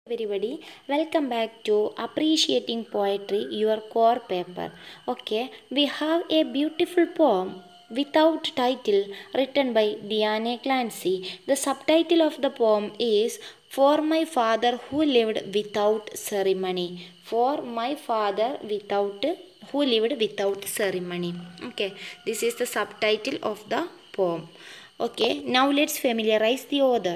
everybody welcome back to appreciating poetry your core paper okay we have a beautiful poem without title written by diane clancy the subtitle of the poem is for my father who lived without ceremony for my father without who lived without ceremony okay this is the subtitle of the poem okay now let's familiarize the author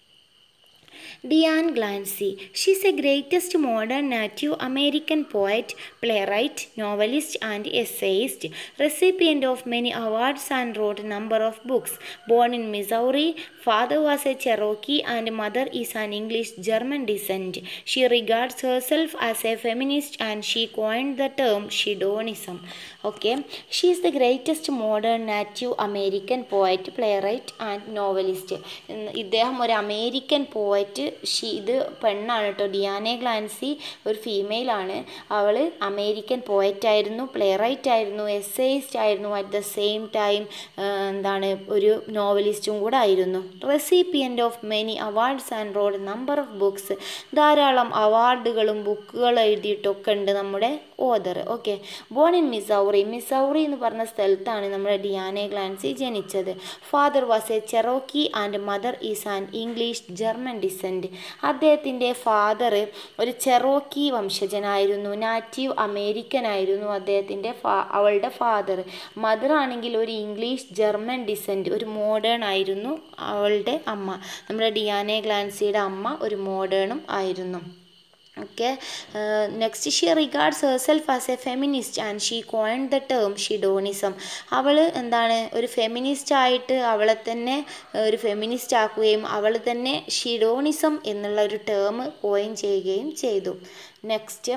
Diane Glancy. She's a greatest modern native American poet, playwright, novelist, and essayist, recipient of many awards and wrote a number of books. Born in Missouri, father was a Cherokee and mother is an English German descent. She regards herself as a feminist and she coined the term Shidonism. Okay, she is the greatest modern native American poet, playwright, and novelist. ഇദ്ദേഹം ഒരു American poet she ഇത് പെണ്ണാണ് കേട്ടോ ഡിയാനെ ഗ്ലാൻസി ഒരു female ആണ് അവൾ American പോയറ്റായിരുന്നു playwright ആയിരുന്നു എസ്സേയിസ്റ്റ് ആയിരുന്നു അറ്റ് ദ സെയിം ടൈം എന്താണ് ഒരു നോവലിസ്റ്റും കൂടെ ആയിരുന്നു recipient of many awards and road number of books ധാരാളം അവാർഡുകളും ബുക്കുകളും എഴുതിയിട്ടൊക്കെ ഉണ്ട് നമ്മുടെ author okay born in Missouri Missouri എന്ന് പറഞ്ഞ സ്ഥലത്താണ് നമ്മുടെ ഡിയാനെ ഗ്ലാൻസി ജനിച്ചത് father was a Cherokee and mother is an English German descent അദ്ദേഹത്തിൻ്റെ ഫാദർ ഒരു ചെറോക്കി വംശജനായിരുന്നു നാറ്റീവ് അമേരിക്കൻ ആയിരുന്നു അദ്ദേഹത്തിൻ്റെ ഫാ അവളുടെ ഫാദർ മദർ ആണെങ്കിൽ ഒരു ഇംഗ്ലീഷ് ജർമ്മൻ ഡിസെൻറ്റ് ഒരു മോഡേൺ ആയിരുന്നു അവളുടെ അമ്മ നമ്മുടെ ഡിയാനെ ഗ്ലാൻസിയുടെ അമ്മ ഒരു മോഡേണും ആയിരുന്നു okay uh, next she regards herself as a feminist and she coined the term ഷിഡോണിസം അവൾ എന്താണ് ഒരു ഫെമിനിസ്റ്റ് ആയിട്ട് അവളെ തന്നെ ഒരു ഫെമിനിസ്റ്റ് ആക്കുകയും അവൾ തന്നെ ഷിഡോണിസം എന്നുള്ള ഒരു ടേം കോയിൻ ചെയ്യുകയും ചെയ്തു next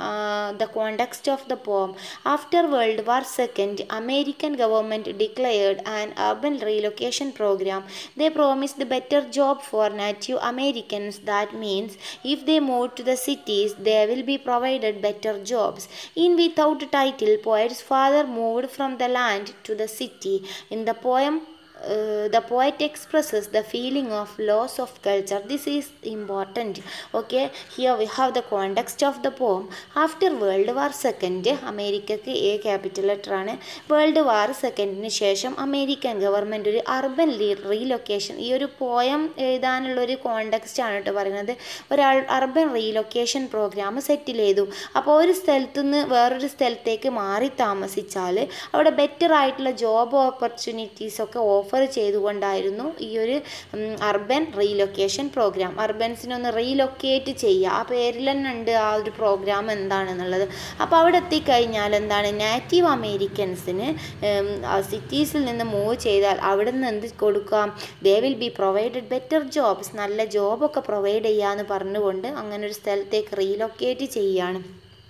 the context of the poem after World War second American government declared an urban relocation program they promised better job for native Americans that means if they move to the cities, there will be provided better jobs. In Without Title, poet's father moved from the land to the city. In the poem, uh, the poet expresses the feeling of loss of culture. This is important. Okay, here we have the context of the poem. After World War Second, അമേരിക്കക്ക് a capital letter ആണ് World War സെക്കൻഡിന് ശേഷം American government ഒരു urban relocation ഈ ഒരു poem എഴുതാനുള്ള ഒരു context ആണ് കേട്ടോ പറയുന്നത് ഒരാൾ അർബൻ റീലൊക്കേഷൻ പ്രോഗ്രാം സെറ്റിൽ ചെയ്തു അപ്പോൾ ഒരു സ്ഥലത്തു നിന്ന് വേറൊരു സ്ഥലത്തേക്ക് മാറി താമസിച്ചാൽ അവിടെ ബെറ്റർ ആയിട്ടുള്ള ജോബ് ഓപ്പർച്യൂണിറ്റീസ് ഒക്കെ ഓഫർ ചെയ്തുകൊണ്ടായിരുന്നു ഈ ഒരു അർബൻ റീലൊക്കേഷൻ പ്രോഗ്രാം അർബൻസിനൊന്ന് റീലൊക്കേറ്റ് ചെയ്യുക ആ പേരിൽ തന്നെ ഉണ്ട് ആ ഒരു പ്രോഗ്രാം എന്താണെന്നുള്ളത് അപ്പോൾ അവിടെ എത്തിക്കഴിഞ്ഞാൽ എന്താണ് നാറ്റീവ് അമേരിക്കൻസിന് സിറ്റീസിൽ നിന്ന് മൂവ് ചെയ്താൽ അവിടെ നിന്ന് എന്ത് കൊടുക്കാം they will be provided better jobs നല്ല ജോബൊക്കെ പ്രൊവൈഡ് ചെയ്യാമെന്ന് പറഞ്ഞുകൊണ്ട് അങ്ങനെ ഒരു സ്ഥലത്തേക്ക് റീലൊക്കേറ്റ് ചെയ്യുകയാണ്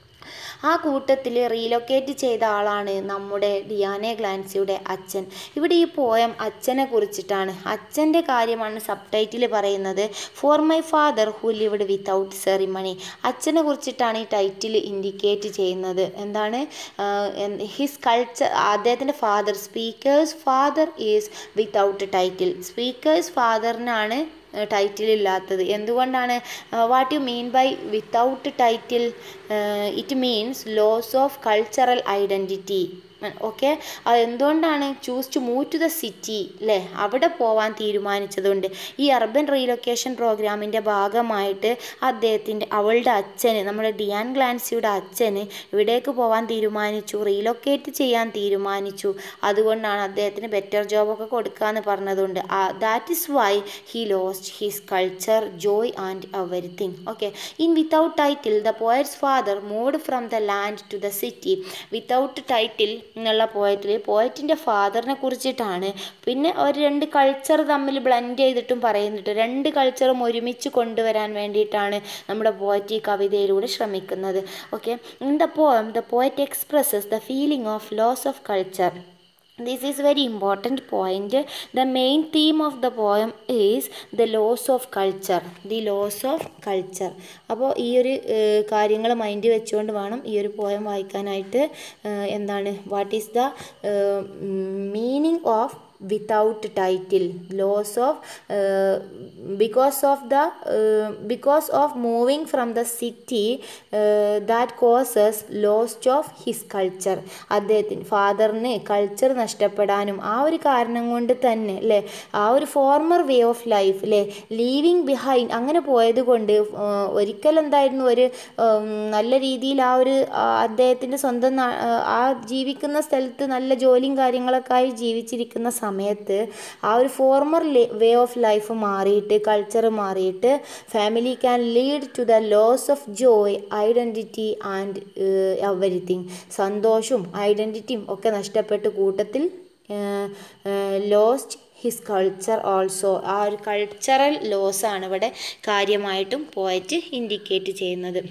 ആ കൂട്ടത്തിൽ റീലൊക്കേറ്റ് ചെയ്ത ആളാണ് നമ്മുടെ ഡിയാനെ ഗ്ലാൻസിയുടെ അച്ഛൻ ഇവിടെ ഈ പോയം അച്ഛനെ കുറിച്ചിട്ടാണ് അച്ഛൻ്റെ കാര്യമാണ് സബ് ടൈറ്റിൽ പറയുന്നത് for my father who lived without ceremony അച്ഛനെ കുറിച്ചിട്ടാണ് ഈ ടൈറ്റിൽ ഇൻഡിക്കേറ്റ് ചെയ്യുന്നത് എന്താണ് ഹിസ് കൾച്ചർ അദ്ദേഹത്തിൻ്റെ father speaker's father is without title speaker's ഫാദറിനാണ് ടൈറ്റിൽ ഇല്ലാത്തത് എന്തുകൊണ്ടാണ് what you mean by without title it means loss of cultural identity okay എന്തുകൊണ്ടാണ് choose to move to the city അല്ലേ അവിടെ പോവാൻ തീരുമാനിച്ചതുകൊണ്ട് ഈ അർബൻ റീലൊക്കേഷൻ പ്രോഗ്രാമിൻ്റെ ഭാഗമായിട്ട് അദ്ദേഹത്തിൻ്റെ അവളുടെ അച്ഛന് നമ്മുടെ ഡിയാൻ ഗ്ലാൻസിയുടെ അച്ഛന് ഇവിടേക്ക് പോകാൻ തീരുമാനിച്ചു റീലൊക്കേറ്റ് ചെയ്യാൻ തീരുമാനിച്ചു അതുകൊണ്ടാണ് അദ്ദേഹത്തിന് ബെറ്റർ ജോബൊക്കെ കൊടുക്കാമെന്ന് പറഞ്ഞതുകൊണ്ട് that is why he lost his culture joy and everything okay in without title the poet's father moved from the land to the city without title എന്നുള്ള പോയറ്റിൽ പോയറ്റിൻ്റെ ഫാദറിനെ കുറിച്ചിട്ടാണ് പിന്നെ ഒരു രണ്ട് കൾച്ചർ തമ്മിൽ ബ്ലെൻഡ് ചെയ്തിട്ടും പറയുന്നുണ്ട് രണ്ട് കൾച്ചറും ഒരുമിച്ച് കൊണ്ടുവരാൻ വേണ്ടിയിട്ടാണ് നമ്മുടെ പോയറ്റ് ഈ കവിതയിലൂടെ ശ്രമിക്കുന്നത് okay in the poem the poet expresses the feeling of loss of culture this is very important point the main theme of the poem is the loss of culture the loss of culture അപ്പോൾ ഈ ഒരു കാര്യങ്ങൾ mind വെച്ചുകൊണ്ട് വേണം ഈ ഒരു poem വായിക്കാനായിട്ട് എന്താണ് what is the meaning of without title loss of uh, because of the uh, because of moving from the city uh, that causes loss of his culture അദ്ദേഹത്തിന് ഫാദറിന് കൾച്ചർ നഷ്ടപ്പെടാനും ആ ഒരു കാരണം കൊണ്ട് തന്നെ അല്ലേ ആ ഒരു ഫോർമർ വേ ഓഫ് ലൈഫ് അല്ലേ ലീവിങ് ബിഹൈൻഡ് അങ്ങനെ പോയത് കൊണ്ട് ഒരിക്കലും എന്തായിരുന്നു ഒരു ഉം, നല്ല രീതിയിൽ ആ ഒരു ആ, അദ്ദേഹത്തിൻ്റെ സ്വന്തം നാ- ആ ജീവിക്കുന്ന സ്ഥലത്ത് നല്ല ജോലിയും കാര്യങ്ങളൊക്കെ ആയി ജീവിച്ചിരിക്കുന്ന സമയത്ത് ആ ഒരു ഫോർമർ വേ ഓഫ് ലൈഫ് മാറിയിട്ട് കൾച്ചർ മാറിയിട്ട് family can lead to the loss of joy identity and everything സന്തോഷവും ഐഡൻറ്റിറ്റിയും ഒക്കെ നഷ്ടപ്പെട്ട് കൂട്ടത്തിൽ ലോസ്റ്റ് ഹിസ് കൾച്ചർ ഓൾസോ ആ ഒരു കൾച്ചറൽ ലോസാണ് ഇവിടെ കാര്യമായിട്ടും പോയറ്റ് ഇൻഡിക്കേറ്റ് ചെയ്യുന്നത്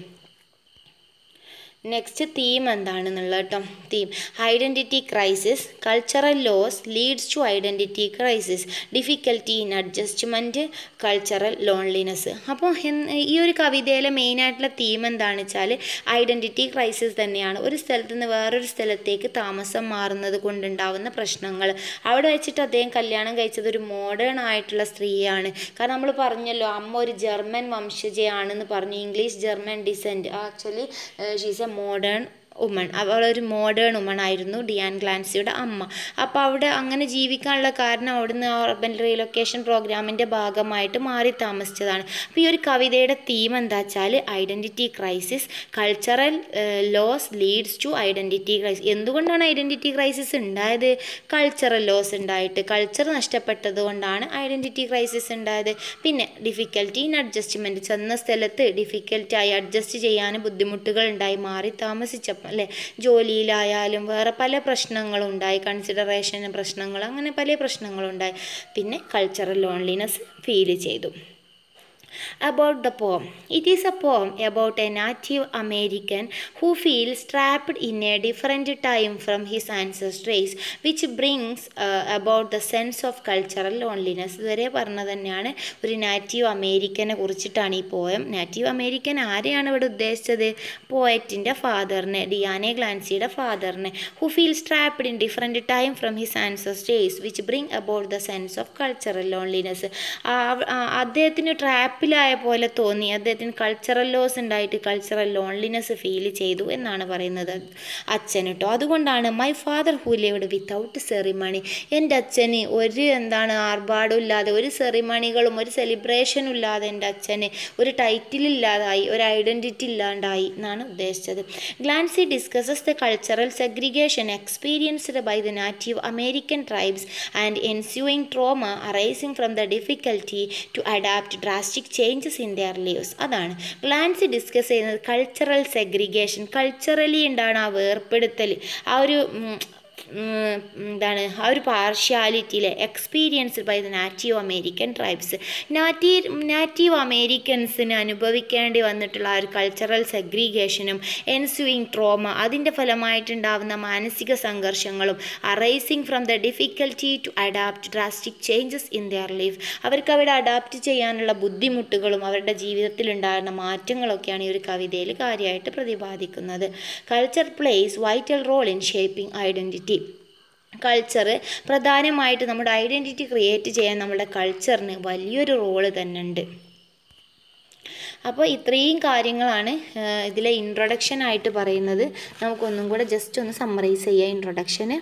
നെക്സ്റ്റ് തീം എന്താണെന്നുള്ളത് കേട്ടോ theme identity crisis cultural loss leads to identity crisis difficulty in adjustment cultural loneliness അപ്പോൾ ഈ ഒരു കവിതയിലെ മെയിനായിട്ടുള്ള തീം എന്താണെന്ന് വെച്ചാൽ ഐഡൻറ്റിറ്റി ക്രൈസിസ് തന്നെയാണ് ഒരു സ്ഥലത്ത് നിന്ന് വേറൊരു സ്ഥലത്തേക്ക് താമസം മാറുന്നത് കൊണ്ടുണ്ടാവുന്ന പ്രശ്നങ്ങൾ അവിടെ വെച്ചിട്ട് അദ്ദേഹം കല്യാണം കഴിച്ചത് ഒരു മോഡേൺ ആയിട്ടുള്ള സ്ത്രീയാണ് കാരണം നമ്മൾ പറഞ്ഞല്ലോ അമ്മ ഒരു ജർമ്മൻ വംശജയാണെന്ന് പറഞ്ഞു English German descent actually she's a modern woman അവളൊരു മോഡേൺ ഉമൺ ആയിരുന്നു ഡിയാൻ ഗ്ലാൻസിയുടെ അമ്മ അപ്പോൾ അവിടെ അങ്ങനെ ജീവിക്കാനുള്ള കാരണം അവിടുന്ന് അർബൻ റീലൊക്കേഷൻ പ്രോഗ്രാമിൻ്റെ ഭാഗമായിട്ട് മാറി താമസിച്ചതാണ് അപ്പോൾ ഈ ഒരു കവിതയുടെ തീം എന്താ വെച്ചാൽ identity crisis cultural loss leads to identity crisis എന്തുകൊണ്ടാണ് ഐഡൻറ്റിറ്റി ക്രൈസിസ് ഉണ്ടായത് കൾച്ചറൽ ലോസ് ഉണ്ടായിട്ട് കൾച്ചർ നഷ്ടപ്പെട്ടത് കൊണ്ടാണ് ഐഡൻറ്റിറ്റി ക്രൈസിസ് ഉണ്ടായത് പിന്നെ ഡിഫിക്കൽറ്റി ഇൻ അഡ്ജസ്റ്റ്മെൻറ്റ് ചെന്ന സ്ഥലത്ത് ഡിഫിക്കൽറ്റായി അഡ്ജസ്റ്റ് ചെയ്യാൻ ബുദ്ധിമുട്ടുകൾ ഉണ്ടായി മാറി താമസിച്ചപ്പോൾ അല്ലേ ജോലിയിലായാലും വേറെ പല പ്രശ്നങ്ങളും ഉണ്ടായി കൺസിഡറേഷൻ പ്രശ്നങ്ങൾ അങ്ങനെ പല പ്രശ്നങ്ങളുണ്ടായി പിന്നെ കൾച്ചറൽ ലോൺലിനെസ് ഫീൽ ചെയ്തു about the poem. It is a poem about a Native American who feels trapped in a different time from his ancestors, which brings uh, about the sense of cultural loneliness. ഇതുവരെ പറഞ്ഞത് തന്നെയാണ് ഒരു native അമേരിക്കനെ കുറിച്ചിട്ടാണ് ഈ poem native American ആരെയാണ് ഇവിടെ ഉദ്ദേശിച്ചത് പോയറ്റിൻ്റെ ഫാദറിനെ ഡിയാനെ ഗ്ലാൻസിയുടെ ഫാദറിനെ who feels trapped in different time from his ancestors which bring about the sense of cultural loneliness അദ്ദേഹത്തിന് ട്രാപ്പിലായ പോലെ തോന്നി അദ്ദേഹത്തിന് കൾച്ചറൽ ലോസ് ഉണ്ടായിട്ട് കൾച്ചറൽ ലോൺലിനെസ് ഫീൽ ചെയ്തു എന്നാണ് പറയുന്നത് അച്ഛൻ കേട്ടോ അതുകൊണ്ടാണ് my father who lived without ceremony എൻ്റെ അച്ഛന് ഒരു എന്താണ് ആർഭാടും ഇല്ലാതെ ഒരു സെറിമണികളും ഒരു സെലിബ്രേഷനും ഇല്ലാതെ എൻ്റെ അച്ഛന് ഒരു ടൈറ്റിൽ ഇല്ലാതായി ഒരു ഐഡൻറ്റിറ്റി ഇല്ലാണ്ടായി എന്നാണ് ഉദ്ദേശിച്ചത് Glancy discusses the cultural segregation experienced by the native American tribes and ensuing trauma arising from the difficulty to adapt drastic changes in their lives അതാണ് ഗ്ലാൻസി ഡിസ്കസ് ചെയ്യുന്നത് കൾച്ചറൽ സെഗ്രിഗേഷൻ കൾച്ചറലി ഉണ്ടാണ് ആ വേർപ്പെടുത്തൽ ആ ഒരു ഉം, ഉം, എന്താണ് ആ ഒരു പാർഷ്യാലിറ്റിയിലെ experience by the native American tribes native native അമേരിക്കൻസിന് അനുഭവിക്കേണ്ടി വന്നിട്ടുള്ള ആ ഒരു കൾച്ചറൽ സെഗ്രിഗേഷനും എൻസ്യൂയിങ് ട്രോമ അതിൻ്റെ ഫലമായിട്ടുണ്ടാവുന്ന മാനസിക സംഘർഷങ്ങളും arising from the difficulty to adapt drastic changes in their life അവർക്ക് അവിടെ അഡാപ്റ്റ് ചെയ്യാനുള്ള ബുദ്ധിമുട്ടുകളും അവരുടെ ജീവിതത്തിൽ ഉണ്ടാകുന്ന മാറ്റങ്ങളൊക്കെയാണ് ഈ ഒരു കവിതയിൽ കാര്യമായിട്ട് പ്രതിപാദിക്കുന്നത് culture plays vital role in shaping identity culture പ്രധാനമായിട്ട് നമ്മുടെ ഐഡൻറ്റിറ്റി ക്രിയേറ്റ് ചെയ്യാൻ നമ്മുടെ കൾച്ചറിന് വലിയൊരു റോള് തന്നെ ഉണ്ട് അപ്പോൾ ഇത്രയും കാര്യങ്ങളാണ് ഏഹ്, ഇതിലെ ഇൻട്രൊഡക്ഷൻ ആയിട്ട് പറയുന്നത് നമുക്കൊന്നും കൂടെ ജസ്റ്റ് ഒന്ന് സമ്മറൈസ് ചെയ്യാം ഇൻട്രൊഡക്ഷന്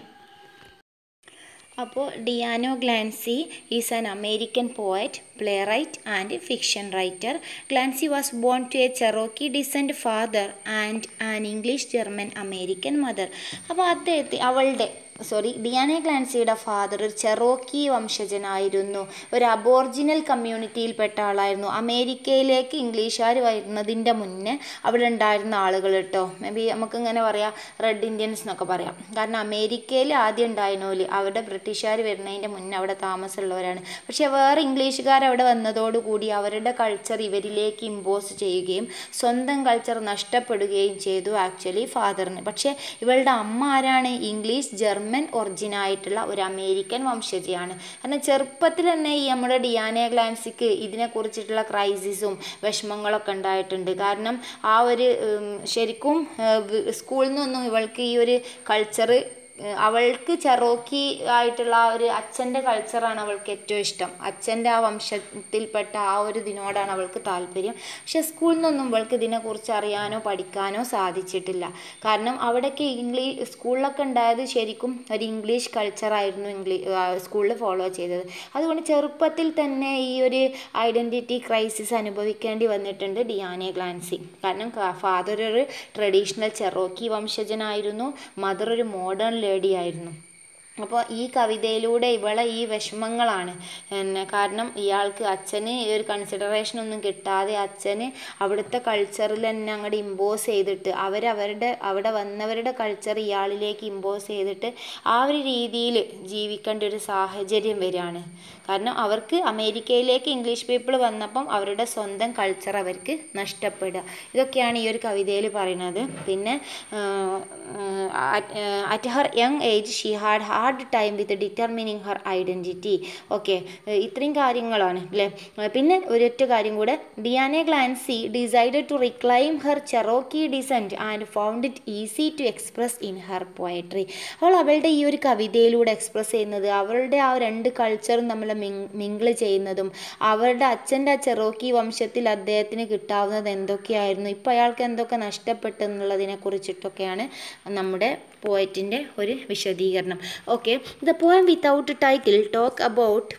അപ്പോൾ Diane Glancy is an American poet playwright and fiction writer Glancy was born to a Cherokee descent father and an English German American mother അപ്പോൾ അദ്ദേഹത്തെ അവളുടെ സോറി ഡിയാനെ ഗ്ലാൻസിയുടെ ഫാദർ ഒരു ചെറോക്കി വംശജനായിരുന്നു ഒരു അബോർജിനൽ കമ്മ്യൂണിറ്റിയിൽപ്പെട്ട ആളായിരുന്നു അമേരിക്കയിലേക്ക് ഇംഗ്ലീഷുകാർ വരുന്നതിൻ്റെ മുന്നേ അവിടെ ഉണ്ടായിരുന്ന ആളുകൾ കേട്ടോ മേ ബി നമുക്കിങ്ങനെ പറയാം റെഡ് ഇന്ത്യൻസ് എന്നൊക്കെ പറയാം കാരണം അമേരിക്കയിൽ ആദ്യം ഉണ്ടായിരുന്നോല് അവിടെ ബ്രിട്ടീഷുകാർ വരുന്നതിൻ്റെ മുന്നേ അവിടെ താമസമുള്ളവരാണ് പക്ഷേ വേറെ ഇംഗ്ലീഷുകാർ അവിടെ വന്നതോടുകൂടി അവരുടെ കൾച്ചർ ഇവരിലേക്ക് ഇമ്പോസ് ചെയ്യുകയും സ്വന്തം കൾച്ചർ നഷ്ടപ്പെടുകയും ചെയ്തു ആക്ച്വലി ഫാദറിന് പക്ഷേ ഇവളുടെ അമ്മ ആരാണ് ഇംഗ്ലീഷ് ജർമ്മൻ ഒറിജിനായിട്ടുള്ള ഒരു അമേരിക്കൻ വംശജയാണ് കാരണം ചെറുപ്പത്തിൽ തന്നെ ഈ നമ്മുടെ ഡിയാനെ ഗ്ലാൻസിക്ക് ഇതിനെക്കുറിച്ചിട്ടുള്ള ക്രൈസിസും വിഷമങ്ങളൊക്കെ ഉണ്ടായിട്ടുണ്ട് കാരണം ആ ഒരു ഉം, ശരിക്കും ഏഹ്, വ്- സ്കൂളിൽ നിന്നൊന്നും ഇവൾക്ക് ഈ ഒരു കൾച്ചർ ഏഹ് അവൾക്ക് ചെറോക്കി ആയിട്ടുള്ള ആ ഒരു അച്ഛൻ്റെ കൾച്ചറാണ് അവൾക്ക് ഏറ്റവും ഇഷ്ടം അച്ഛൻ്റെ ആ വംശത്തിൽപ്പെട്ട ആ ഒരു ഇതിനോടാണ് അവൾക്ക് താല്പര്യം പക്ഷെ സ്കൂളിൽ നിന്നൊന്നും അവൾക്ക് ഇതിനെക്കുറിച്ച് അറിയാനോ പഠിക്കാനോ സാധിച്ചിട്ടില്ല കാരണം അവിടെയൊക്കെ ഇംഗ്ലീഷ് സ്കൂളിലൊക്കെ ഉണ്ടായത് ശരിക്കും ഒരു ഇംഗ്ലീഷ് കൾച്ചറായിരുന്നു ഇംഗ്ലീഷ് സ്കൂളിൽ ഫോളോ ചെയ്തത് അതുകൊണ്ട് ചെറുപ്പത്തിൽ തന്നെ ഈ ഒരു ഐഡൻറ്റിറ്റി ക്രൈസിസ് അനുഭവിക്കേണ്ടി വന്നിട്ടുണ്ട് ഡിയാനെ ഗ്ലാൻസി കാരണം ഫാദർ ഒരു ട്രഡീഷണൽ ചെറോക്കി വംശജനായിരുന്നു മദർ ഒരു മോഡേൺ ലേഡി ആയിരുന്നു അപ്പോൾ ഈ കവിതയിലൂടെ ഇവളെ ഈ വിഷമങ്ങളാണ് പിന്നെ കാരണം ഇയാൾക്ക് അച്ഛന് ഈ ഒരു കൺസിഡറേഷൻ ഒന്നും കിട്ടാതെ അച്ഛന് അവിടുത്തെ കൾച്ചറിൽ തന്നെ അങ്ങോട്ട് ഇമ്പോസ് ചെയ്തിട്ട് അവരവരുടെ അവിടെ വന്നവരുടെ കൾച്ചർ ഇയാളിലേക്ക് ഇമ്പോസ് ചെയ്തിട്ട് ആ ഒരു രീതിയിൽ ജീവിക്കേണ്ട ഒരു സാഹചര്യം വരികയാണ് കാരണം അവർക്ക് അമേരിക്കയിലേക്ക് ഇംഗ്ലീഷ് പീപ്പിൾ വന്നപ്പം അവരുടെ സ്വന്തം കൾച്ചർ അവർക്ക് നഷ്ടപ്പെടുക ഇതൊക്കെയാണ് ഈ ഒരു കവിതയിൽ പറയുന്നത് പിന്നെ at her young age she had hard time with determining her identity okay ഇത്രയും കാര്യങ്ങളാണ് അല്ലേ പിന്നെ ഒരൊറ്റ കാര്യം കൂടെ Diane Glancy decided to reclaim her Cherokee descent and found it easy to express in her poetry അവൾ അവളുടെ ഈ ഒരു കവിതയിലൂടെ എക്സ്പ്രസ് ചെയ്യുന്നത് അവളുടെ ആ രണ്ട് കൾച്ചറും നമ്മൾ മിങ്കിൾ ചെയ്യുന്നതും അവരുടെ അച്ഛൻ്റെ ആ ചെറോക്കി വംശത്തിൽ അദ്ദേഹത്തിന് കിട്ടാവുന്നത് എന്തൊക്കെയായിരുന്നു ഇപ്പോൾ അയാൾക്ക് എന്തൊക്കെ നഷ്ടപ്പെട്ടു എന്നുള്ളതിനെ കുറിച്ചിട്ടൊക്കെയാണ് നമ്മുടെ പോയറ്റിൻ്റെ ഒരു വിശദീകരണം okay the poem without title talk about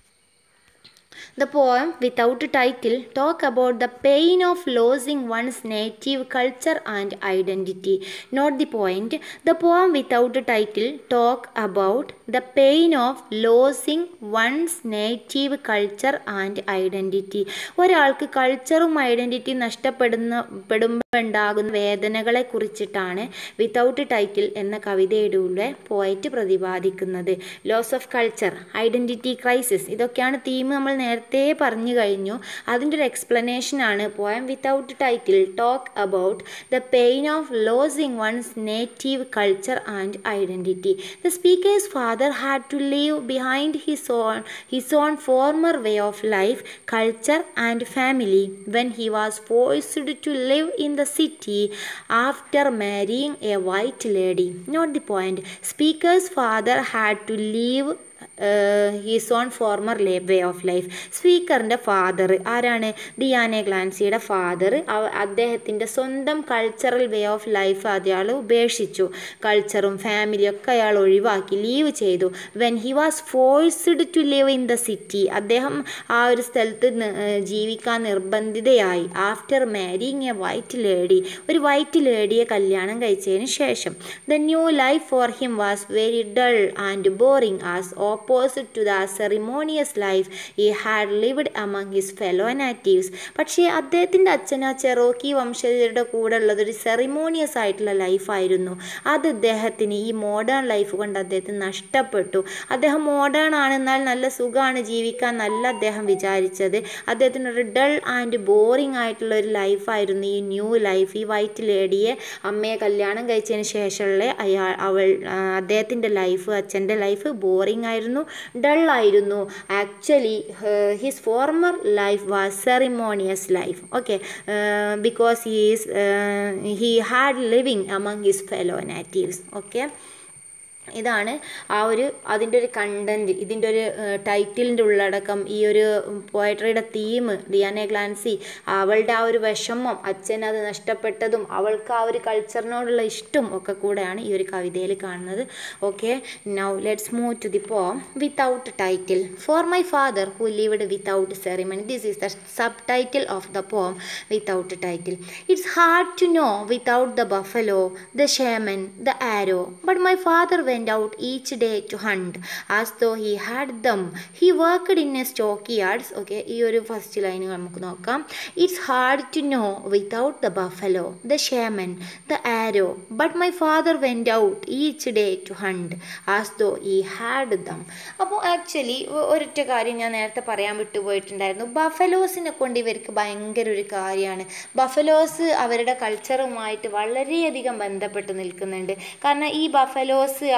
The poem without title talk about the pain of losing one's native culture and identity. Not the point. The poem without title talk about the pain of losing one's native culture and identity. ഒരാൾക്ക് കൾച്ചറും identity നഷ്ടപ്പെടുന്ന പെടുമ്പോൾ ഉണ്ടാകുന്ന വേദനകളെ കുറിച്ചിട്ടാണ് without title എന്ന കവിതയിലൂടെ poet പ്രതിപാദിക്കുന്നത് loss of culture identity crisis ഇതൊക്കെയാണ് തീം നമ്മൾ നേരത്തെ പറഞ്ഞു കഴിഞ്ഞു അതിൻ്റെ ഒരു എക്സ്പ്ലനേഷനാണ് poem without title talk about the pain of losing one's native culture and identity the speaker's father had to leave behind his own his own former way of life culture and family when he was forced to live in the city after marrying a white lady. Not the point. Speaker's father had to leave his own former way of life സ്പീക്കറിൻ്റെ father ആരാണ് Diane ഗ്ലാൻസിയുടെ father അദ്ദേഹത്തിൻ്റെ സ്വന്തം cultural way of life അയാൾ ഉപേക്ഷിച്ചു കൾച്ചറും ഫാമിലിയും ഒക്കെ അയാൾ ഒഴിവാക്കി ലീവ് ചെയ്തു when he was forced to live in the city അദ്ദേഹം ആ ഒരു സ്ഥലത്ത് ജീവിക്കാൻ നിർബന്ധിതയായി after marrying a white lady ഒരു വൈറ്റ് ലേഡിയെ കല്യാണം കഴിച്ചതിന് ശേഷം the new life for him was very dull and boring as opposite to the ceremonious life he had lived among his fellow natives പക്ഷേ അദ്ദേഹത്തിൻ്റെ അച്ഛൻ ആ ചെറോക്കി വംശജരുടെ കൂടെ ഉള്ളത് ഒരു സെറിമോണിയസ് ആയിട്ടുള്ള ലൈഫായിരുന്നു അത് അദ്ദേഹത്തിന് ഈ മോഡേൺ ലൈഫ് കൊണ്ട് അദ്ദേഹത്തിന് നഷ്ടപ്പെട്ടു അദ്ദേഹം മോഡേൺ ആണ് എന്നാൽ നല്ല സുഖമാണ് ജീവിക്കാൻ നല്ല അദ്ദേഹം വിചാരിച്ചത് അദ്ദേഹത്തിന് ഒരു ഡൾ ആൻഡ് ബോറിംഗ് ആയിട്ടുള്ള ഒരു ലൈഫായിരുന്നു ഈ ന്യൂ ലൈഫ് ഈ വൈറ്റ് ലേഡിയെ അമ്മയെ കല്യാണം കഴിച്ചതിന് ശേഷമുള്ള അയാൾ അവൾ അദ്ദേഹത്തിൻ്റെ ലൈഫ് അച്ഛൻ്റെ ലൈഫ് ബോറിംഗ് ആയിരുന്നു ഡൾ ആയിരുന്നു actually his former life was ceremonious life okay because he is he had living among his fellow natives okay ഇതാണ് ആ ഒരു അതിൻ്റെ ഒരു കണ്ടൻറ്റ് ഇതിൻ്റെ ഒരു ടൈറ്റിലിൻ്റെ ഉള്ളടക്കം ഈ ഒരു പോയട്രിയുടെ തീം ഡിയാനെ ഗ്ലാൻസി അവളുടെ ആ ഒരു വിഷമം അച്ഛൻ അത് നഷ്ടപ്പെട്ടതും അവൾക്ക് ആ ഒരു കൾച്ചറിനോടുള്ള ഇഷ്ടം ഒക്കെ കൂടെയാണ് ഈ ഒരു കവിതയിൽ കാണുന്നത് okay now let's move to the poem without title for my father who lived without ceremony this is the subtitle of the poem without title it's hard to know without the buffalo the shaman the arrow but my father went out each day to hunt as though he had them. He worked in a stockyards. Okay, ഈ ഒരു first line നമുക്ക് നോക്കാം it's hard to know without the buffalo the shaman the arrow but my father went out each day to hunt as though he had dum അപ്പോൾ actually ഒരൊറ്റ കാര്യം ഞാൻ നേരത്തെ പറയാൻ വിട്ടുപോയിട്ടുണ്ടായിരുന്നു ബഫലോസിനെ കൊണ്ട് ഇവർക്ക് ഭയങ്കര ഒരു കാര്യമാണ് ബഫലോസ് അവരുടെ കൾച്ചറുമായിട്ട് വളരെയധികം ബന്ധപ്പെട്ട് നിൽക്കുന്നുണ്ട് കാരണം ഈ ബഫലോസ്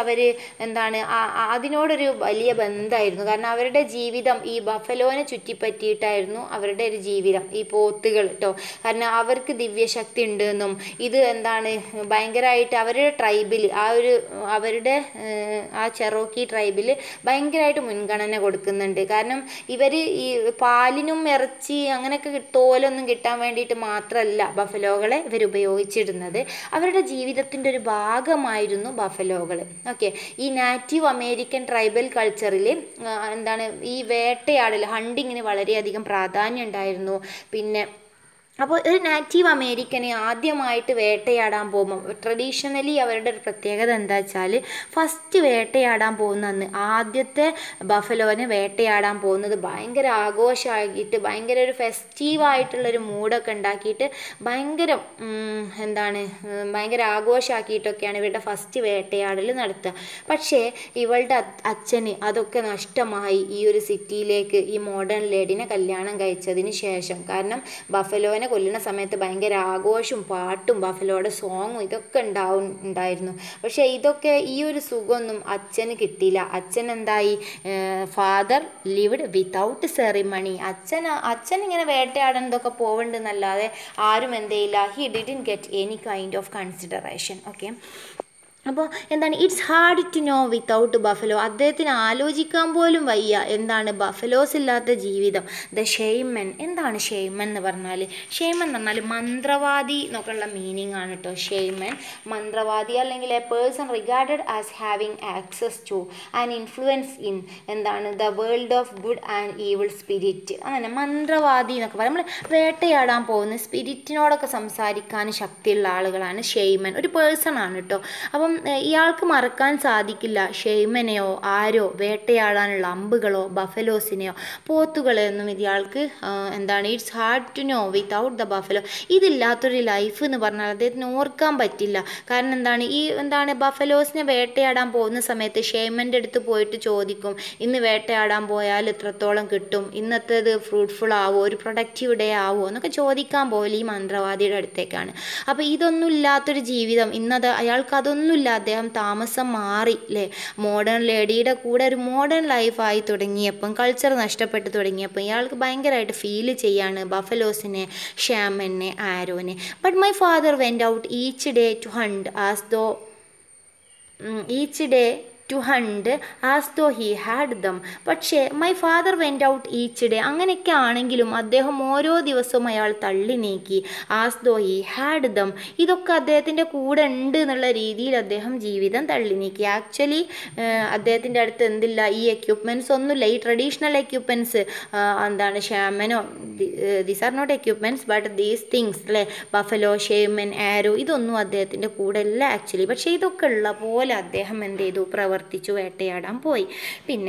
അവർ എന്താണ് ആ- ആ- അതിനോടൊരു വലിയ ബന്ധമായിരുന്നു കാരണം അവരുടെ ജീവിതം ഈ ബഫലോനെ ചുറ്റിപ്പറ്റിയിട്ടായിരുന്നു അവരുടെ ഒരു ജീവിതം ഈ പോത്തുകൾ കേട്ടോ കാരണം അവർക്ക് ദിവ്യശക്തി ഉണ്ട് എന്നും ഇത് എന്താണ് ഭയങ്കരമായിട്ട് അവരുടെ ട്രൈബിൽ ആ ഒരു അവരുടെ ഏഹ്, ആ ചെറോക്കി ട്രൈബിൽ ഭയങ്കരമായിട്ട് മുൻഗണന കൊടുക്കുന്നുണ്ട് കാരണം ഇവർ ഈ പാലിനും ഇറച്ചി അങ്ങനെയൊക്കെ കി- തോലൊന്നും കിട്ടാൻ വേണ്ടിയിട്ട് മാത്രമല്ല ബഫലോകളെ ഇവർ ഉപയോഗിച്ചിരുന്നത് അവരുടെ ജീവിതത്തിൻ്റെ ഒരു ഭാഗമായിരുന്നു ബഫലോകൾ ഓക്കെ ഈ നാറ്റീവ് അമേരിക്കൻ ട്രൈബൽ കൾച്ചറിൽ എന്താണ് ഈ വേട്ടയാടൽ ഹണ്ടിങ്ങിന് വളരെയധികം പ്രാധാന്യം ഉണ്ടായിരുന്നു പിന്നെ അപ്പോൾ ഒരു നാറ്റീവ് അമേരിക്കനെ ആദ്യമായിട്ട് വേട്ടയാടാൻ പോകുമ്പോൾ ട്രഡീഷണലി അവരുടെ ഒരു പ്രത്യേകത എന്താ വെച്ചാൽ ഫസ്റ്റ് വേട്ടയാടാൻ പോകുന്ന അന്ന് ആദ്യത്തെ ബഫലോനെ വേട്ടയാടാൻ പോകുന്നത് ഭയങ്കര ആഘോഷമാക്കിയിട്ട് ഭയങ്കര ഒരു ഫെസ്റ്റീവായിട്ടുള്ളൊരു മൂഡൊക്കെ ഉണ്ടാക്കിയിട്ട് ഭയങ്കര ഉം, എന്താണ് ഉം, ഭയങ്കര ആഘോഷമാക്കിയിട്ടൊക്കെയാണ് ഇവരുടെ ഫസ്റ്റ് വേട്ടയാടൽ നടത്തുക പക്ഷേ ഇവളുടെ അ- അച്ഛന് അതൊക്കെ നഷ്ടമായി ഈ ഒരു സിറ്റിയിലേക്ക് ഈ മോഡേൺ ലേഡിനെ കല്യാണം കഴിച്ചതിന് ശേഷം കാരണം ബഫലോനെ കൊല്ലുന്ന സമയത്ത് ഭയങ്കര ആഘോഷവും പാട്ടും ബഫലോയുടെ സോങ്ങും ഇതൊക്കെ ഉണ്ടാവും ഉണ്ടായിരുന്നു പക്ഷേ ഇതൊക്കെ ഈ ഒരു സുഖമൊന്നും അച്ഛന് കിട്ടിയില്ല അച്ഛൻ എന്തായി ഫാദർ ലിവ്ഡ് വിത്തൗട്ട് സെറിമണി അച്ഛൻ അച്ഛൻ ഇങ്ങനെ വേട്ടയാടുന്നതൊക്കെ പോവുന്നുണ്ടെന്നല്ലാതെ ആരും എന്ത് ചെയ്യില്ല he didn't get any kind of consideration okay അപ്പോൾ എന്താണ് it's hard to know without buffalo അദ്ദേഹത്തിന് ആലോചിക്കാൻ പോലും വയ്യ എന്താണ് ബഫലോസ് ഇല്ലാത്ത ജീവിതം ദ ഷെയ്മൻ എന്താണ് ഷെയ്മൻ എന്ന് പറഞ്ഞാൽ ഷെയ്മൻ എന്ന് പറഞ്ഞാൽ മന്ത്രവാദി എന്നൊക്കെയുള്ള മീനിങ് ആണ് കേട്ടോ ഷെയ്മൻ മന്ത്രവാദി അല്ലെങ്കിൽ a person regarded as having access to and influence in എന്താണ് the world of good and evil spirit അങ്ങനെ മന്ത്രവാദി എന്നൊക്കെ പറയും നമ്മൾ വേട്ടയാടാൻ പോകുന്ന സ്പിരിറ്റിനോടൊക്കെ സംസാരിക്കാൻ ശക്തിയുള്ള ആളുകളാണ് ഷെയ്മൻ ഒരു പേഴ്സൺ ആണ് കേട്ടോ അപ്പം ഏഹ്, ഇയാൾക്ക് മറക്കാൻ സാധിക്കില്ല ഷെയ്മനെയോ ആരോ വേട്ടയാടാനുള്ള അമ്പുകളോ ബഫലോസിനെയോ പോത്തുകളെയൊന്നും ഇയാൾക്ക് ആഹ്, എന്താണ് it's hard to know without the buffalo ഇതില്ലാത്തൊരു ലൈഫ് എന്ന് പറഞ്ഞാൽ അദ്ദേഹത്തിന് ഓർക്കാൻ പറ്റില്ല കാരണം എന്താണ് ഈ എന്താണ് ബഫലോസിനെ വേട്ടയാടാൻ പോകുന്ന സമയത്ത് ഷെയ്മൻ്റെ അടുത്ത് പോയിട്ട് ചോദിക്കും ഇന്ന് വേട്ടയാടാൻ പോയാൽ എത്രത്തോളം കിട്ടും ഇന്നത്തേത് ഫ്രൂട്ട്ഫുൾ ആവോ ഒരു പ്രൊഡക്റ്റീവ് ഡേ ആവോ എന്നൊക്കെ ചോദിക്കാൻ പോലും ഈ മന്ത്രവാദിയുടെ അടുത്തേക്കാണ് അപ്പോൾ ഇതൊന്നും ഇല്ലാത്തൊരു ജീവിതം ഇന്നത് അയാൾക്ക് അതൊന്നുമില്ല അദ്ദേഹം താമസം മാറി അല്ലേ മോഡേൺ ലേഡിയുടെ കൂടെ ഒരു മോഡേൺ ലൈഫായി തുടങ്ങിയപ്പം കൾച്ചർ നഷ്ടപ്പെട്ടു തുടങ്ങിയപ്പോൾ ഇയാൾക്ക് ഭയങ്കരമായിട്ട് ഫീൽ ചെയ്യാണ് ബഫലോസിനെ ഷ്യാമനെ ആരോനെ but my father went out each day to hunt as though each day to hunt as though he had them പക്ഷേ my father went out each day അങ്ങനെയൊക്കെ ആണെങ്കിലും അദ്ദേഹം ഓരോ ദിവസവും അയാൾ തള്ളി നീക്കി as though he had them ഇതൊക്കെ അദ്ദേഹത്തിൻ്റെ കൂടെ ഉണ്ട് എന്നുള്ള രീതിയിൽ അദ്ദേഹം ജീവിതം തള്ളി നീക്കി ആക്ച്വലി അദ്ദേഹത്തിൻ്റെ അടുത്ത് എന്തില്ല ഈ എക്യുപ്മെൻറ്റ്സ് ഒന്നുമില്ല ഈ ട്രഡീഷണൽ എക്യുപ്മെൻറ്റ്സ് എന്താണ് ഷാമനോ these are not equipments but these things അല്ലേ ബഫലോ ഷേമൻ ആരോ ഇതൊന്നും അദ്ദേഹത്തിൻ്റെ കൂടെ ഇല്ല ആക്ച്വലി പക്ഷേ ഇതൊക്കെ ഉള്ള പോലെ അദ്ദേഹം എന്ത് ചെയ്തു പ്രവർത്തിച്ചു വേട്ടയാടാൻ പോയി പിന്നെ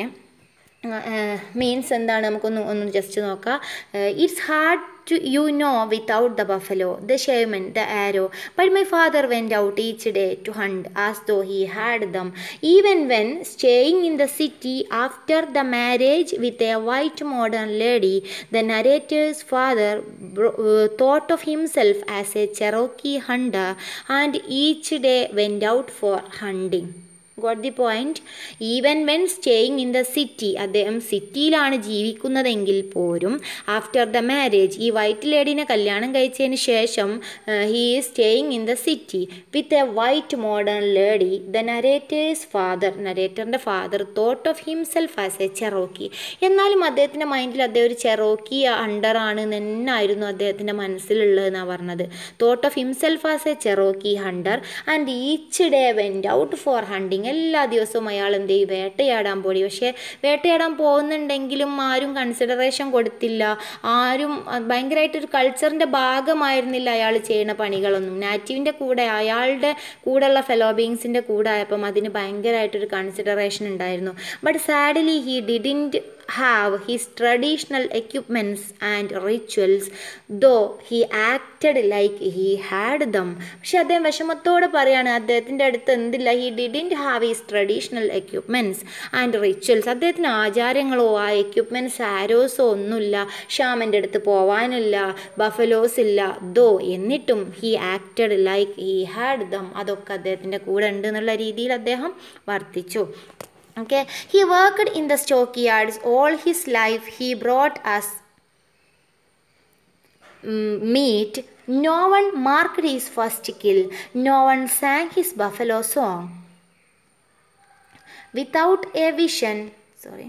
മീൻസ് എന്താണ് നമുക്കൊന്ന് ഒന്ന് ജസ്റ്റ് നോക്കാം it's hard to you know without the buffalo, the shaman, the arrow. But my father went out each day to hunt as though he had them. Even when staying in the city after the marriage with a white modern lady, the narrator's father bro- uh, thought of himself as a Cherokee hunter and each day went out for hunting. Got the point even when staying in the city അദ്ദേഹം സിറ്റിയിലാണ് ജീവിക്കുന്നതെങ്കിൽ പോലും after the marriage ഈ white ലേഡീനെ കല്യാണം കഴിച്ചതിന് ശേഷം he is staying in the city with a white modern lady the narrator's father നരേറ്ററിൻ്റെ father thought of himself as a Cherokee എന്നാലും അദ്ദേഹത്തിൻ്റെ മൈൻഡിൽ അദ്ദേഹം ഒരു ചെറോക്കി അണ്ടറാണ് എന്നായിരുന്നു അദ്ദേഹത്തിൻ്റെ മനസ്സിലുള്ളതെന്നാണ് പറഞ്ഞത് thought of himself as a Cherokee hunter and each day went out for hunting എല്ലാ ദിവസവും അയാൾ എന്ത് ചെയ്യും വേട്ടയാടാൻ പോയി പക്ഷേ വേട്ടയാടാൻ പോകുന്നുണ്ടെങ്കിലും ആരും കൺസിഡറേഷൻ കൊടുത്തില്ല ആരും അഹ് ഭയങ്കരമായിട്ടൊരു കൾച്ചറിൻ്റെ ഭാഗമായിരുന്നില്ല അയാൾ ചെയ്യുന്ന പണികളൊന്നും നാറ്റീവിൻ്റെ കൂടെ അയാളുടെ കൂടെയുള്ള ഫെലോ ബീങ്സിൻ്റെ കൂടെ ആയപ്പം അതിന് ഭയങ്കരമായിട്ടൊരു കൺസിഡറേഷൻ ഉണ്ടായിരുന്നു but sadly he didn't have his traditional equipments and rituals, though he acted like he had them. പക്ഷെ അദ്ദേഹം വിഷമത്തോടെ പറയാണ് അദ്ദേഹത്തിൻ്റെ അടുത്ത് എന്തില്ല he didn't have his traditional equipments and rituals അദ്ദേഹത്തിന് ആചാരങ്ങളോ ആ എക്യുപ്മെൻറ്റ്സ് ആരോസോ ഒന്നുമില്ല ഷ്യാമൻ്റെ അടുത്ത് പോവാനില്ല ബഫലോസ് ഇല്ല ദോ എന്നിട്ടും he acted like he had them അതൊക്കെ അദ്ദേഹത്തിൻ്റെ കൂടെ ഉണ്ട് എന്നുള്ള രീതിയിൽ അദ്ദേഹം വർത്തിച്ചു okay he worked in the stockyards all his life he brought us mm, meat no one marked his first kill no one sang his buffalo song without a vision sorry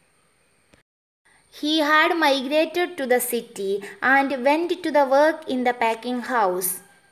he had migrated to the city and went to the work in the packing house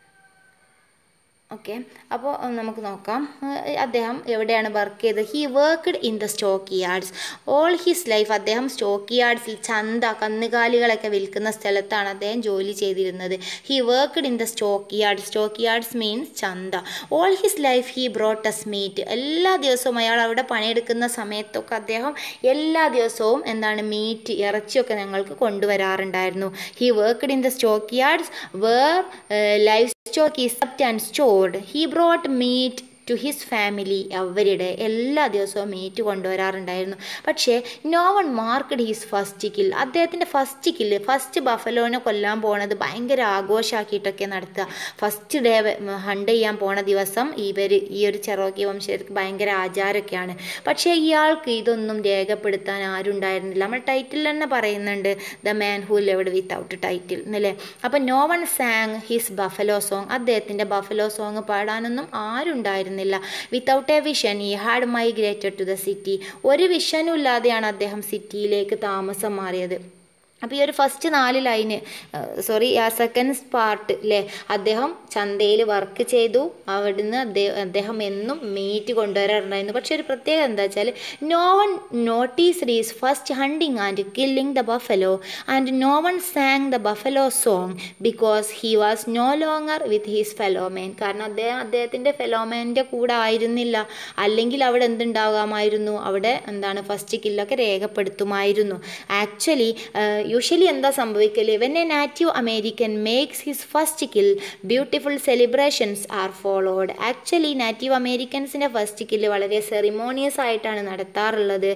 okay അപ്പോൾ നമുക്ക് നോക്കാം ഏഹ് അദ്ദേഹം എവിടെയാണ് work ചെയ്തത് he worked in the stockyards all his life അദ്ദേഹം സ്റ്റോക്ക് യാർഡ്സിൽ ചന്ത കന്നുകാലികളൊക്കെ വിൽക്കുന്ന സ്ഥലത്താണ് അദ്ദേഹം ജോലി ചെയ്തിരുന്നത് he worked in the stockyard stockyards means ചന്ത all his life he brought us meat എല്ലാ ദിവസവും അയാൾ അവിടെ പണിയെടുക്കുന്ന സമയത്തൊക്കെ അദ്ദേഹം എല്ലാ ദിവസവും എന്താണ് മീറ്റ് ഇറച്ചിയൊക്കെ ഞങ്ങൾക്ക് കൊണ്ടുവരാറുണ്ടായിരുന്നു he worked in the stockyards where livestock is kept and stored. He brought meat to his family അവരുടെ എല്ലാ ദിവസവും മീറ്റ് കൊണ്ടുവരാറുണ്ടായിരുന്നു പക്ഷേ no one marked his first kill അദ്ദേഹത്തിൻ്റെ ഫസ്റ്റ് കില്ല് ഫസ്റ്റ് ബഫലോനെ കൊല്ലാൻ പോണത് ഭയങ്കര ആഘോഷമാക്കിയിട്ടൊക്കെ നടത്തുക ഫസ്റ്റ് ഡേ ഹണ്ട് ചെയ്യാൻ പോണ ദിവസം ഇവർ ഈ ഒരു ചെറോക്കി വംശർക്ക് ഭയങ്കര ആചാരമൊക്കെയാണ് പക്ഷേ ഇയാൾക്ക് ഇതൊന്നും രേഖപ്പെടുത്താൻ ആരും ഉണ്ടായിരുന്നില്ല നമ്മൾ ടൈറ്റിൽ തന്നെ പറയുന്നുണ്ട് the man who lived without title എന്നല്ലേ അപ്പം no one sang his buffalo song അദ്ദേഹത്തിൻ്റെ ബഫലോ സോങ് പാടാനൊന്നും ആരും ഉണ്ടായിരുന്നില്ല without a vision he had migrated to the city ഒരു വിഷനും ഇല്ലാതെയാണ് അദ്ദേഹം സിറ്റിയിലേക്ക് താമസം മാറിയത് അപ്പോൾ ഈ ഒരു ഫസ്റ്റ് നാല് ലൈന് സോറി ആ സെക്കൻഡ് പാർട്ട് അല്ലേ അദ്ദേഹം ചന്തയിൽ വർക്ക് ചെയ്തു അവിടുന്ന് അദ്ദേഹം അദ്ദേഹം എന്നും മീറ്റ് കൊണ്ടുവരാറുണ്ടായിരുന്നു പക്ഷേ ഒരു പ്രത്യേകത എന്താ വെച്ചാൽ no one noticed is first hunting and killing the buffalo and no one sang the buffalo song because he was no longer with his fellowmen കാരണം അദ്ദേഹം അദ്ദേഹത്തിൻ്റെ ഫെലോമേൻ്റെ കൂടെ ആയിരുന്നില്ല അല്ലെങ്കിൽ അവിടെ എന്തുണ്ടാകാമായിരുന്നു അവിടെ എന്താണ് ഫസ്റ്റ് കില്ലൊക്കെ രേഖപ്പെടുത്തുമായിരുന്നു ആക്ച്വലി യൂഷ്വലി എന്താ സംഭവിക്കല് when a native American makes his first kill beautiful celebrations are followed actually native അമേരിക്കൻസിൻ്റെ ഫസ്റ്റ് കില്ല് വളരെ സെറിമോണിയസ് ആയിട്ടാണ് നടത്താറുള്ളത്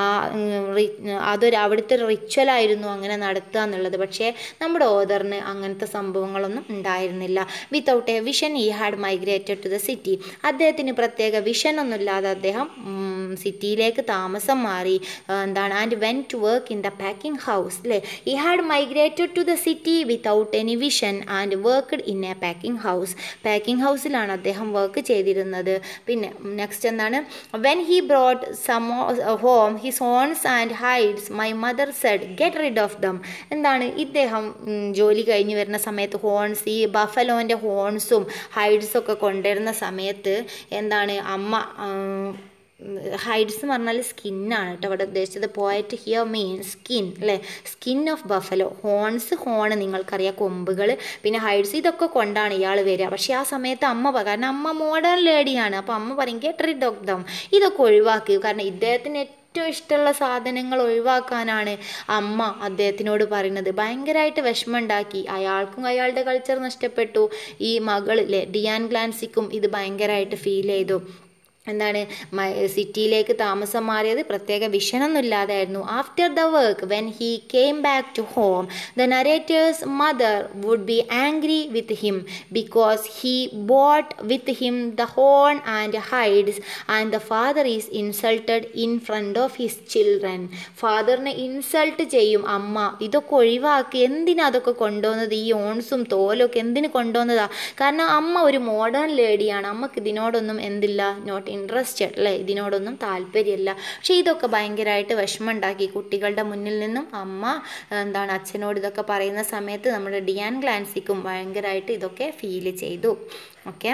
അതൊരു അവിടുത്തെ റിച്വൽ ആയിരുന്നു അങ്ങനെ നടത്തുക എന്നുള്ളത് പക്ഷേ നമ്മുടെ ഓദറിന് അങ്ങനത്തെ സംഭവങ്ങളൊന്നും ഉണ്ടായിരുന്നില്ല without a vision he had migrated to the city അദ്ദേഹത്തിന് പ്രത്യേക വിഷൻ ഒന്നുമില്ലാതെ അദ്ദേഹം സിറ്റിയിലേക്ക് താമസം മാറി എന്താണ് and went to work in the packing house അല്ലേ he had migrated to the city without any vision and worked in a packing house packing ഹൗസിലാണ് അദ്ദേഹം വർക്ക് ചെയ്തിരുന്നത് പിന്നെ നെക്സ്റ്റ് എന്താണ് when he brought some home his horns and hides my mother said get rid of dum എന്താണ് ഇദ്ദേഹം ജോലി കഴിഞ്ഞ് വരുന്ന സമയത്ത് ഹോൺസ് ഈ ബഫലോൻ്റെ ഹോൺസും ഹൈഡ്സും ഒക്കെ കൊണ്ടുവരുന്ന സമയത്ത് എന്താണ് അമ്മ ഹൈഡ്സ് എന്ന് പറഞ്ഞാൽ സ്കിന്നാണ് കേട്ടോ അവിടെ ഉദ്ദേശിച്ചത് പോയറ്റ് ഹിയർ മീൻ സ്കിൻ അല്ലേ skin of buffalo horns horn നിങ്ങൾക്കറിയാം കൊമ്പുകൾ പിന്നെ ഹൈഡ്സ് ഇതൊക്കെ കൊണ്ടാണ് ഇയാൾ വരിക പക്ഷേ ആ സമയത്ത് അമ്മ കാരണം അമ്മ മോഡേൺ ലേഡിയാണ് അപ്പോൾ അമ്മ പറയും ഗെറ്റ് റിഡ് ഓഫ് ദം ഇതൊക്കെ ഒഴിവാക്കി കാരണം ഇദ്ദേഹത്തിന് ഏറ്റവും ഇഷ്ടമുള്ള സാധനങ്ങൾ ഒഴിവാക്കാനാണ് അമ്മ അദ്ദേഹത്തിനോട് പറയുന്നത് ഭയങ്കരമായിട്ട് വിഷമമുണ്ടാക്കി അയാൾക്കും അയാളുടെ കൾച്ചർ നഷ്ടപ്പെട്ടു ഈ മകളിലെ ഡിയാൻ ഗ്ലാൻസിക്കും ഇത് ഭയങ്കരമായിട്ട് ഫീൽ ചെയ്തു എന്താണ് സിറ്റിയിലേക്ക് താമസം മാറിയത് പ്രത്യേക വിഷനൊന്നും ഇല്ലാതായിരുന്നു after the work when he came back to home the narrator's mother would be angry with him because he brought with him the horn and hides and the father is insulted in front of his children ഫാദറിനെ insult ചെയ്യും അമ്മ ഇതൊക്കെ ഒഴിവാക്കി എന്തിനാ അതൊക്കെ കൊണ്ടുവന്നത് ഈ ഓൺസും തോലൊക്കെ എന്തിനു കൊണ്ടുവന്നതാ കാരണം അമ്മ ഒരു മോഡേൺ ലേഡിയാണ് അമ്മക്ക് ഇതിനോടൊന്നും എന്തില്ല നോട്ട് ഇൻട്രസ്റ്റഡ് അല്ലേ ഇതിനോടൊന്നും താല്പര്യമില്ല പക്ഷേ ഇതൊക്കെ ഭയങ്കരമായിട്ട് വിഷമമുണ്ടാക്കി കുട്ടികളുടെ മുന്നിൽ നിന്നും അമ്മ എന്താണ് അച്ഛനോട് ഇതൊക്കെ പറയുന്ന സമയത്ത് നമ്മുടെ ഡിയാൻ ഗ്ലാൻസിക്കും ഭയങ്കരമായിട്ട് ഇതൊക്കെ ഫീൽ ചെയ്തു okay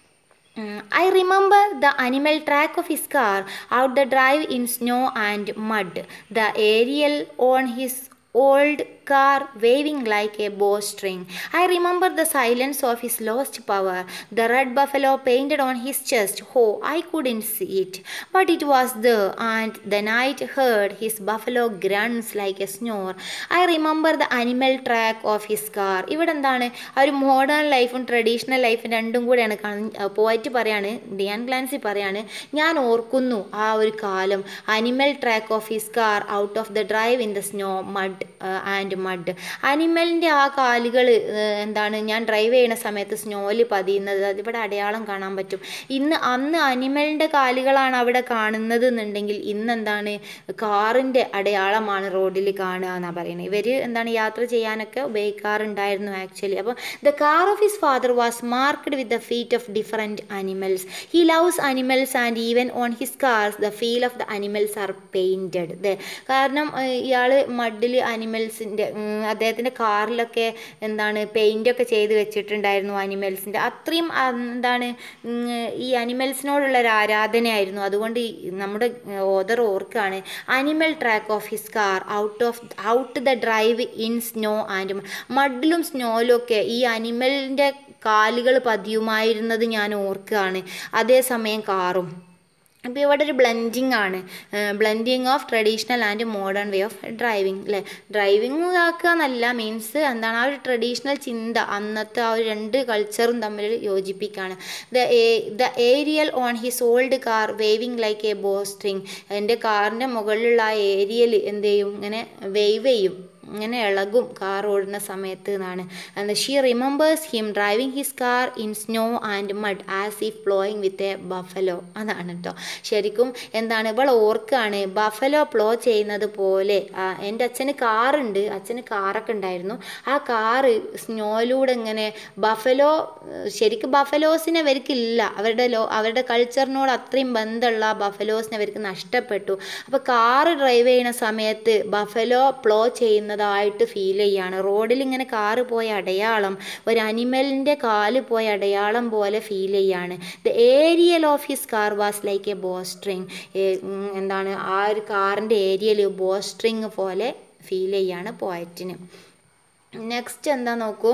I remember the animal track of his car out the drive in snow and mud, the aerial on his old car waving like a bowstring. I remember the silence of his lost power, the red buffalo painted on his chest. Oh, I couldn't see it, but it was there, and the night heard his buffalo grunts like a snore. I remember the animal track of his car. ഇവിടെ എന്താണ് ആ ഒരു modern ലൈഫും traditional ലൈഫും രണ്ടും കൂടെയാണ് പോയിട്ട് പറയാണ് ഡിയാൻ ഗ്ലാൻസി പറയാണ് ഞാൻ ഓർക്കുന്നു ആ ഒരു കാലം animal track of his car out of the drive in the snow mud and mud അനിമലിൻ്റെ ആ കാലുകൾ എന്താണ് ഞാൻ ഡ്രൈവ് ചെയ്യുന്ന സമയത്ത് സ്നോയിൽ പതിയുന്നത് അതിവിടെ അടയാളം കാണാൻ പറ്റും ഇന്ന് അന്ന് അനിമലിൻ്റെ കാലുകളാണ് അവിടെ കാണുന്നത് എന്നുണ്ടെങ്കിൽ ഇന്ന് എന്താണ് കാറിൻ്റെ അടയാളമാണ് റോഡിൽ കാണുക എന്നാണ് പറയുന്നത് ഇവർ എന്താണ് യാത്ര ചെയ്യാനൊക്കെ ഉപയോഗിക്കാറുണ്ടായിരുന്നു ആക്ച്വലി അപ്പോൾ the car of his father was marked with the feet of different animals he loves animals and even on his cars the feel of the animals are painted കാരണം ഇയാൾ മഡിൽ അനിമൽസിൻ്റെ അദ്ദേഹത്തിൻ്റെ കാറിലൊക്കെ എന്താണ് പെയിൻ്റൊക്കെ ചെയ്ത് വെച്ചിട്ടുണ്ടായിരുന്നു അനിമൽസിൻ്റെ അത്രയും എന്താണ് ഈ അനിമൽസിനോടുള്ള ഒരു ആരാധനയായിരുന്നു അതുകൊണ്ട് നമ്മുടെ ഓദർ ഓർക്കാണ് animal track of his car out of out the drive in snow and മഡിലും സ്നോയിലും ഒക്കെ ഈ അനിമലിൻ്റെ കാലുകൾ പതിയുമായിരുന്നത് ഞാൻ ഓർക്കുകയാണ് അതേസമയം കാറും അപ്പോൾ ഇവിടെ ഒരു ബ്ലെൻഡിങ് ആണ് blending of traditional and modern way of driving അല്ലേ ഡ്രൈവിംഗ് ആക്കുക എന്നല്ല മീൻസ് എന്താണ് ആ ഒരു ട്രഡീഷണൽ ചിന്ത അന്നത്തെ ആ ഒരു രണ്ട് കൾച്ചറും തമ്മിൽ യോജിപ്പിക്കുകയാണ് the the aerial on his old car waving like a ബോ സ്ട്രിങ് എൻ്റെ കാറിൻ്റെ മുകളിലുള്ള ആ ഏരിയൽ എന്ത് ചെയ്യും ഇങ്ങനെ വേവ് ചെയ്യും ഇങ്ങനെ ഇളകും കാർ ഓടുന്ന സമയത്ത് എന്നാണ് and she remembers him driving his car in snow and mud as if ploughing with a buffalo അതാണ് കേട്ടോ ശരിക്കും എന്താണ് ഇവൾ ഓർക്കാണ് ബഫലോ പ്ലോ ചെയ്യുന്നത് പോലെ എൻ്റെ അച്ഛന് കാറുണ്ട് അച്ഛന് കാറൊക്കെ ഉണ്ടായിരുന്നു ആ കാറ് സ്നോയിലൂടെ ഇങ്ങനെ ബഫലോ ശരിക്കും ബഫലോസിനെ അവർക്കില്ല അവരുടെ ലോ അവരുടെ കൾച്ചറിനോട് അത്രയും ബന്ധമുള്ള ബഫലോസിനെ അവർക്ക് നഷ്ടപ്പെട്ടു അപ്പോൾ കാറ് ഡ്രൈവ് ചെയ്യുന്ന സമയത്ത് ബഫലോ പ്ലോ ചെയ്യുന്ന ായിട്ട് ഫീൽ ചെയ്യാണ് റോഡിൽ ഇങ്ങനെ കാറ് പോയ അടയാളം ഒരു അനിമലിൻ്റെ കാല് പോയ അടയാളം പോലെ ഫീൽ ചെയ്യാണ് the aerial of his car was like a bowstring എന്താണ് ആ ഒരു കാറിൻ്റെ ഏരിയൽ ബോസ്ട്രിങ് പോലെ ഫീൽ ചെയ്യാണ് പോയറ്റിന് നെക്സ്റ്റ് എന്താ നോക്കൂ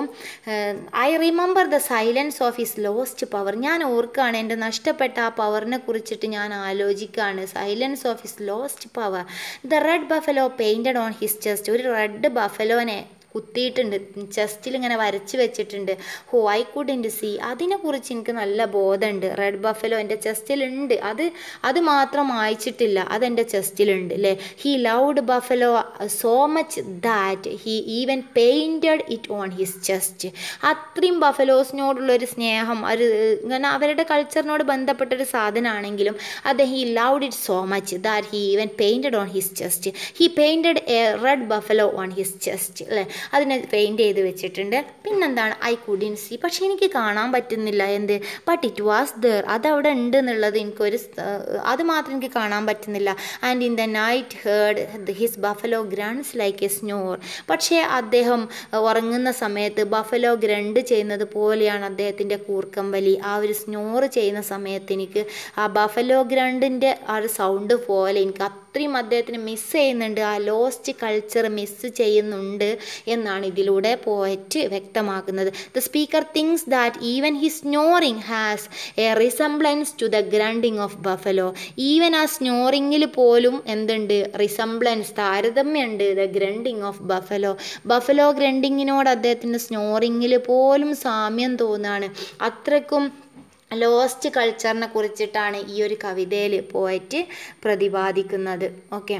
I remember the silence of his lost power ഞാൻ ഓർക്കുകയാണ് എൻ്റെ നഷ്ടപ്പെട്ട ആ പവറിനെ കുറിച്ചിട്ട് ഞാൻ ആലോചിക്കുകയാണ് silence of his lost power the red buffalo painted on his chest ഒരു റെഡ് ബഫലോനെ കുത്തിയിട്ടുണ്ട് ചെസ്റ്റിൽ ഇങ്ങനെ വരച്ച് വെച്ചിട്ടുണ്ട് ഹോ ഐ കുഡിൻ്റ് സി അതിനെക്കുറിച്ച് എനിക്ക് നല്ല ബോധമുണ്ട് റെഡ് ബഫലോ എൻ്റെ ചെസ്റ്റിലുണ്ട് അത് അത് മാത്രം വായിച്ചിട്ടില്ല അതെൻ്റെ ചെസ്റ്റിലുണ്ട് അല്ലേ he loved buffalo so much that he even painted it on his chest അത്രയും ബഫലോസിനോടുള്ളൊരു സ്നേഹം ഒരു ഇങ്ങനെ അവരുടെ കൾച്ചറിനോട് ബന്ധപ്പെട്ടൊരു സാധനമാണെങ്കിലും അത് he loved it so much that he even painted on his chest he painted a red buffalo on his chest അല്ലേ അതിനെ പെയിൻറ്റ് ചെയ്ത് വെച്ചിട്ടുണ്ട് പിന്നെന്താണ് ഐ കുഡിൻ സി പക്ഷേ എനിക്ക് കാണാൻ പറ്റുന്നില്ല എന്ത് ബട്ട് ഇറ്റ് വാസ് ദർ അതവിടെ ഉണ്ട് എന്നുള്ളത് എനിക്കൊരു അത് മാത്രം എനിക്ക് കാണാൻ പറ്റുന്നില്ല and in the night heard his buffalo grunts like a snore പക്ഷേ അദ്ദേഹം ഉറങ്ങുന്ന സമയത്ത് ബഫലോ ഗ്രണ്ട് ചെയ്യുന്നത് പോലെയാണ് അദ്ദേഹത്തിൻ്റെ കൂർക്കമ്പലി ആ ഒരു സ്നോർ ചെയ്യുന്ന സമയത്ത് എനിക്ക് ആ ബഫലോ ഗ്രണ്ടിൻ്റെ ആ ഒരു സൗണ്ട് പോലെ എനിക്ക് അത്രയും അദ്ദേഹത്തിന് മിസ് ചെയ്യുന്നുണ്ട് ആ ലോസ്റ്റ് കൾച്ചർ മിസ് ചെയ്യുന്നുണ്ട് എന്നാണ് ഇതിലൂടെ പോയറ്റ് വ്യക്തമാക്കുന്നത് the speaker thinks that even his snoring has a resemblance to the grunting of buffalo even ആ സ്നോറിങ്ങിൽ പോലും എന്തുണ്ട് റിസംബ്ലൻസ് താരതമ്യമുണ്ട് the grunting of buffalo buffalo ഗ്രണ്ടിങ്ങിനോട് അദ്ദേഹത്തിൻ്റെ സ്നോറിങ്ങിൽ പോലും സാമ്യം തോന്നുകയാണ് അത്രക്കും ലോസ്റ്റ് കൾച്ചറിനെ കുറിച്ചിട്ടാണ് ഈ ഒരു കവിതയിൽ പോയിട്ട് പ്രതിപാദിക്കുന്നത് ഓക്കെ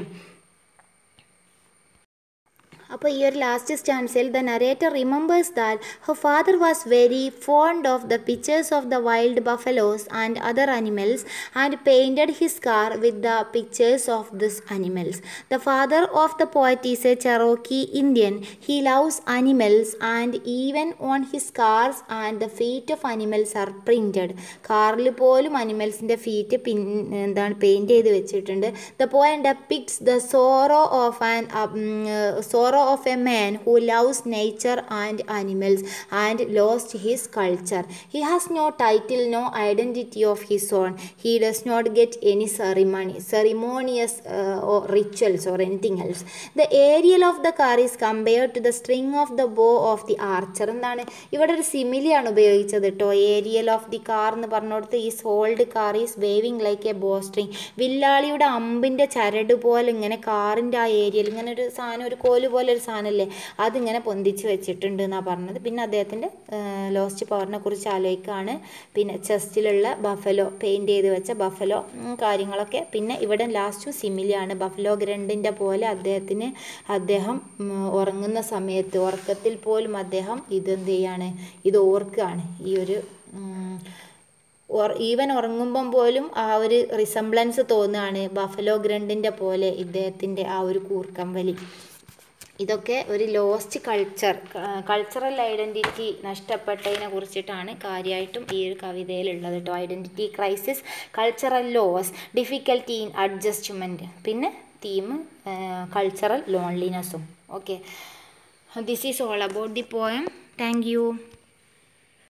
അപ്പോൾ ഈ ഒരു ലാസ്റ്റ് സ്റ്റാൻസിൽ the narrator remembers that her father was very fond of the pictures of the wild buffaloes and other animals and painted his car with the pictures of this animals the father of the poet is a Cherokee Indian he loves animals and even on his cars and the feet of animals are printed കാറിൽ പോലും അനിമൽസിൻ്റെ feet പിൻ എന്താണ് paint ചെയ്ത് വെച്ചിട്ടുണ്ട് the പോയിൻ ഡെപ്പിക്ട്സ് the sorrow of an sorrow of a man who loves nature and animals and lost his culture he has no title no identity of his own he does not get any ceremony ceremonious rituals or anything else the aerial of the car is compared to the string of the bow of the archer എന്താണ് ഇവിടെ ഒരു സിമിലിയാണ് ഉപയോഗിച്ചത് കേട്ടോ aerial of the car എന്ന് പറഞ്ഞുകൊടുത്ത് ഈ sold car is waving like a ബോ string വില്ലാളിയുടെ അമ്പിൻ്റെ ചരട് പോലെ ഇങ്ങനെ കാറിൻ്റെ ആ ഏരിയയിൽ ഇങ്ങനെ ഒരു സാധനം ഒരു കോല് പോലെ ഒരു സാധനമല്ലേ അതിങ്ങനെ പൊന്തിച്ച് വെച്ചിട്ടുണ്ട് എന്നാണ് പറഞ്ഞത് പിന്നെ അദ്ദേഹത്തിൻ്റെ ലോസ്റ്റ് പവറിനെ കുറിച്ച് ആലോചിക്കുകയാണ് പിന്നെ ചെസ്റ്റിലുള്ള ബഫലോ പെയിൻറ് ചെയ്ത് വെച്ച ബഫലോ കാര്യങ്ങളൊക്കെ പിന്നെ ഇവിടെ ലാസ്റ്റ് സിമിലിയാണ് ബഫലോ ഗ്രണ്ടിൻ്റെ പോലെ അദ്ദേഹത്തിന് അദ്ദേഹം ഉം, ഉറങ്ങുന്ന സമയത്ത് ഉറക്കത്തിൽ പോലും അദ്ദേഹം ഇതെന്ത് ചെയ്യാണ് ഇത് ഓർക്കുകയാണ് ഈ ഒരു ഉം, ഈവൻ ഉറങ്ങുമ്പം പോലും ആ ഒരു റിസംബ്ലൻസ് തോന്നുകയാണ് ബഫലോ ഗ്രണ്ടിൻ്റെ പോലെ ഇദ്ദേഹത്തിൻ്റെ ആ ഒരു കൂർക്കം വലി ഇതൊക്കെ ഒരു ലോസ്റ്റ് കൾച്ചർ കൾച്ചറൽ ഐഡൻറ്റിറ്റി നഷ്ടപ്പെട്ടതിനെ കുറിച്ചിട്ടാണ് കാര്യമായിട്ടും ഈ ഒരു കവിതയിലുള്ളത് കേട്ടോ identity crisis cultural loss difficulty in adjustment പിന്നെ തീം കൾച്ചറൽ ലോൺലിനെസ്സും okay this is all about the poem thank U